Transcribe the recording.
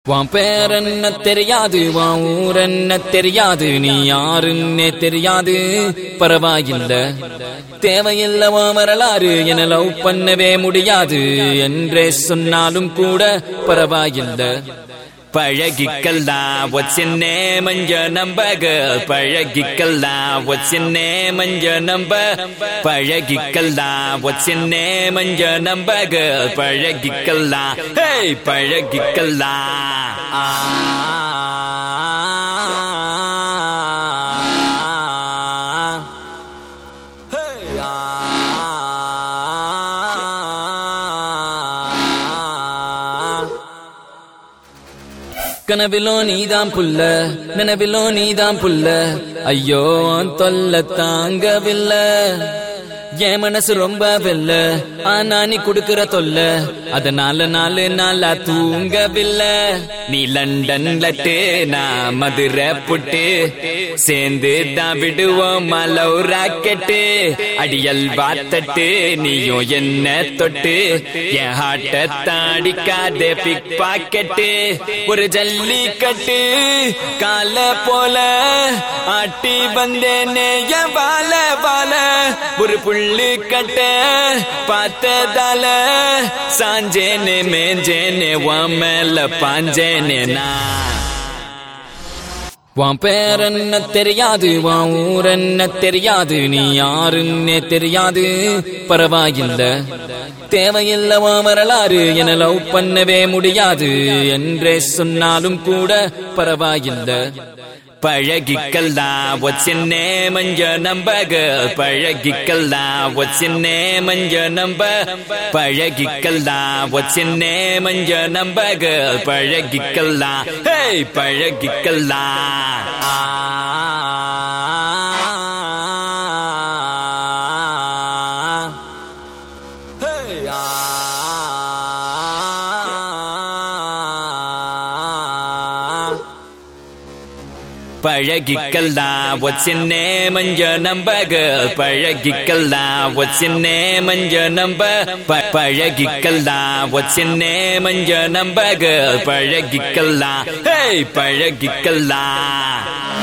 உன் பேர் என்ன தெரியாது உன் ஊர் என்ன தெரியாது நீ யாருன்னே தெரியாது பரவாயில்ல தேவையில்ல உன் வரலாறு என லவ் பண்ணவே முடியாது என்றே சொன்னாலும் கூட பரவாயில்ல பழகிக்கலாம் what's your name and your number girl பழகிக்கலாம் what's your name and your number பழகிக்கலாம் what's your name and your number girl பழகிக்கலாம் hey பழகிக்கலாம் கனவிலோ நீதான் புல்ல நினைவிலோ நீதான் புல்ல ஐயோ தொல்ல தாங்கவில்லை என் மனசு ரொம்ப வெல்ல ஆனா நீ குடுக்கிற தொல்ல அதனால நாலு நாளா தூங்கவில்லை நீ லண்டன் லட்டு நான் மதுரை புட்டு சேர்ந்து தான் விடுவோம் மலவு ராக்கெட்டு அடியல் வாத்தட்டு நீயும் என்ன தொட்டு என் ஹார்ட்ட தாடிக்காதே பிக் பாக்கெட்டு ஒரு ஜல்லிக்கட்டு கால போல ஆட்டி வந்தேனே என் வாழ வாழ ஒரு புள்ளு கட்ட பார்த்ததால சாஞ்சேனே மேஞ்சேனே உன் மேல பாஞ்சேனே நான் உன் பேர் என்ன தெரியாது உன் ஊர் என்ன தெரியாது நீ யாருன்னே தெரியாது பரவாயில்ல தேவையில்ல உன் வரலாறு என லவ் பண்ணவே முடியாது என்றே சொன்னாலும் கூட பரவாயில்ல பழகிக்கலாம் what's your name and your number girl பழகிக்கலாம் what's your name and your number பழகிக்கலாம் what's your name and your number girl பழகிக்கலாம் hey பழகிக்கலாம் பழகிக்கலாம் what's your name and your number girl பழகிக்கலாம் what's your name and your number ப- பழகிக்கலாம் what's your name and your number girl பழகிக்கலாம் hey பழகிக்கலாம்